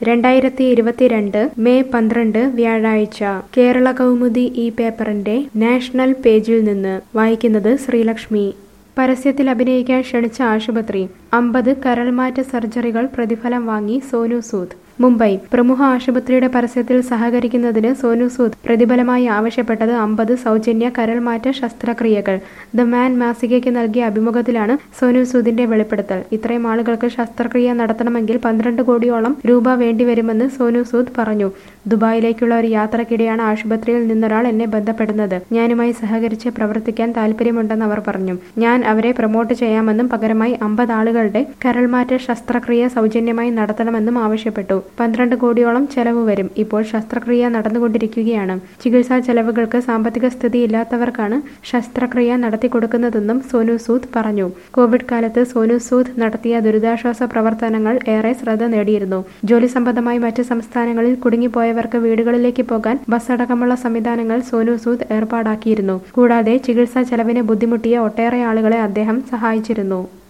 രണ്ടായിരത്തി ഇരുപത്തിരണ്ട് മെയ് പന്ത്രണ്ട് വ്യാഴാഴ്ച കേരള കൗമുദി ഈ പേപ്പറിന്റെ നാഷണൽ പേജിൽ നിന്ന് വായിക്കുന്നത് ശ്രീലക്ഷ്മി പരസ്യത്തിൽ അഭിനയിക്കാൻ ക്ഷണിച്ച ആശുപത്രി അമ്പത് കരൾമാറ്റ സർജറികൾ പ്രതിഫലം വാങ്ങി സോനു സൂദ് മുംബൈ പ്രമുഖ ആശുപത്രിയുടെ പരസ്യത്തിൽ സഹകരിക്കുന്നതിന് സോനു സൂദ് പ്രതിഫലമായി ആവശ്യപ്പെട്ടത് അമ്പത് സൗജന്യ കരൾമാറ്റ ശസ്ത്രക്രിയകൾ ദ മാൻ മാസികയ്ക്ക് നൽകിയ അഭിമുഖത്തിലാണ് സോനു സൂദിന്റെ വെളിപ്പെടുത്തൽ ഇത്രയും ആളുകൾക്ക് ശസ്ത്രക്രിയ നടത്തണമെങ്കിൽ പന്ത്രണ്ട് കോടിയോളം രൂപ വേണ്ടിവരുമെന്ന് സോനു സൂദ് പറഞ്ഞു ദുബായിലേക്കുള്ള ഒരു യാത്രക്കിടെയാണ് ആശുപത്രിയിൽ നിന്നൊരാൾ എന്നെ ബന്ധപ്പെടുന്നത് ഞാനുമായി സഹകരിച്ച് പ്രവർത്തിക്കാൻ താല്പര്യമുണ്ടെന്ന് അവർ പറഞ്ഞു ഞാൻ അവരെ പ്രൊമോട്ട് ചെയ്യാമെന്നും പകരമായി അമ്പത് ആളുകളുടെ കരൾമാറ്റ ശസ്ത്രക്രിയ സൗജന്യമായി നടത്തണമെന്നും ആവശ്യപ്പെട്ടു പന്ത്രണ്ട് കോടിയോളം ചെലവ് വരും ഇപ്പോൾ ശസ്ത്രക്രിയ നടന്നുകൊണ്ടിരിക്കുകയാണ് ചികിത്സാ ചെലവുകൾക്ക് സാമ്പത്തിക സ്ഥിതി ഇല്ലാത്തവർക്കാണ് ശസ്ത്രക്രിയ നടത്തി കൊടുക്കുന്നതെന്നും സോനു സൂദ് പറഞ്ഞു കോവിഡ് കാലത്ത് സോനു സൂദ് നടത്തിയ ദുരിതാശ്വാസ പ്രവർത്തനങ്ങൾ ഏറെ ശ്രദ്ധ നേടിയിരുന്നു ജോലി സംബന്ധമായി മറ്റ് സംസ്ഥാനങ്ങളിൽ കുടുങ്ങിപ്പോയവർക്ക് വീടുകളിലേക്ക് പോകാൻ ബസ് അടക്കമുള്ള സംവിധാനങ്ങൾ സോനു സൂദ് ഏർപ്പാടാക്കിയിരുന്നു കൂടാതെ ചികിത്സാ ചെലവിന് ബുദ്ധിമുട്ടിയ ഒട്ടേറെ ആളുകളെ അദ്ദേഹം സഹായിച്ചിരുന്നു